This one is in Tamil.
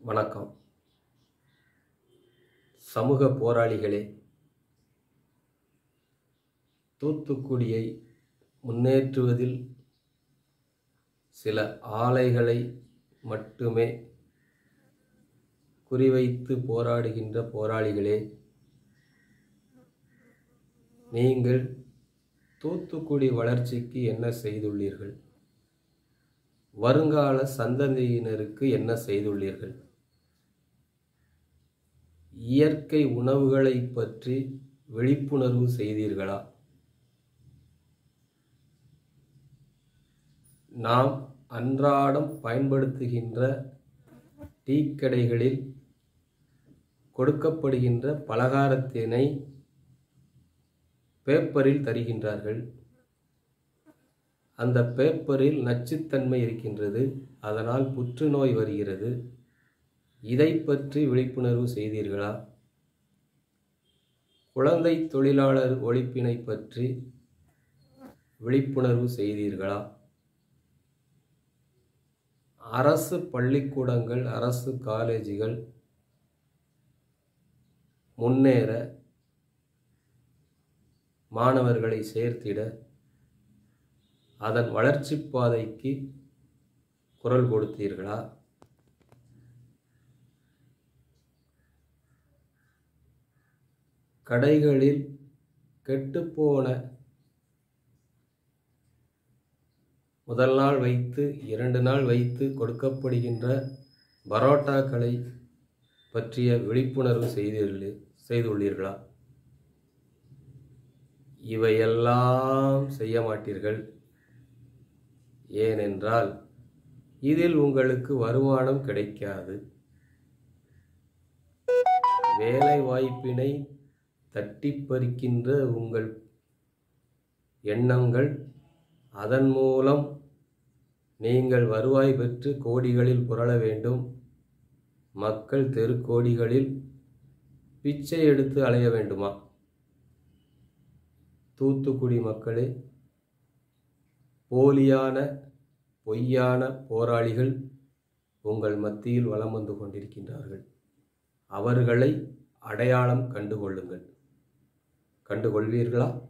வணக்கம் சமூக போராளிகளே தூத்துக்குடியை முன்னேற்றுவதில் சில ஆலைகளை மட்டுமே குறிவைத்து போராடுகின்ற போராளிகளே நீங்கள் தூத்துக்குடி வளர்ச்சிக்கு என்ன செய்துள்ளீர்கள் வருங்கால சந்ததியினருக்கு என்ன செய்துள்ளீர்கள் இயற்கை உணவுகளை பற்றி விழிப்புணர்வு செய்தீர்களா நாம் அன்றாடம் பயன்படுத்துகின்ற டீ கடைகளில் கொடுக்கப்படுகின்ற பலகாரத்தினை பேப்பரில் தருகின்றார்கள் அந்த பேப்பரில் நச்சுத்தன்மை இருக்கின்றது அதனால் புற்றுநோய் வருகிறது இதை பற்றி விழிப்புணர்வு செய்தீர்களா குழந்தை தொழிலாளர் ஒழிப்பினை பற்றி விழிப்புணர்வு செய்தீர்களா அரசு பள்ளிக்கூடங்கள் அரசு காலேஜுகள் முன்னேற மாணவர்களை சேர்த்திட அதன் வளர்ச்சி பாதைக்கு குரல் கொடுத்தீர்களா கடைகளில் கெட்டுப்போன முதல் நாள் வைத்து இரண்டு நாள் வைத்து கொடுக்கப்படுகின்ற பரோட்டாக்களை பற்றிய விழிப்புணர்வு செய்துள்ளீ செய்துள்ளீர்களா இவையெல்லாம் செய்ய மாட்டீர்கள் ஏனென்றால் இதில் உங்களுக்கு வருமானம் கிடைக்காது வேலை வாய்ப்பினை தட்டி பறிக்கின்ற உங்கள் எண்ணங்கள் அதன் மூலம் நீங்கள் வருவாய் பெற்று கோடிகளில் புரள வேண்டும் மக்கள் தெருக்கோடிகளில் பிச்சை எடுத்து அலைய வேண்டுமா தூத்துக்குடி மக்களே போலியான பொய்யான போராளிகள் உங்கள் மத்தியில் வலம் வந்து கொண்டிருக்கின்றார்கள் அவர்களை அடையாளம் கண்டுகொள்ளுங்கள் கண்டுகொள்வீர்களா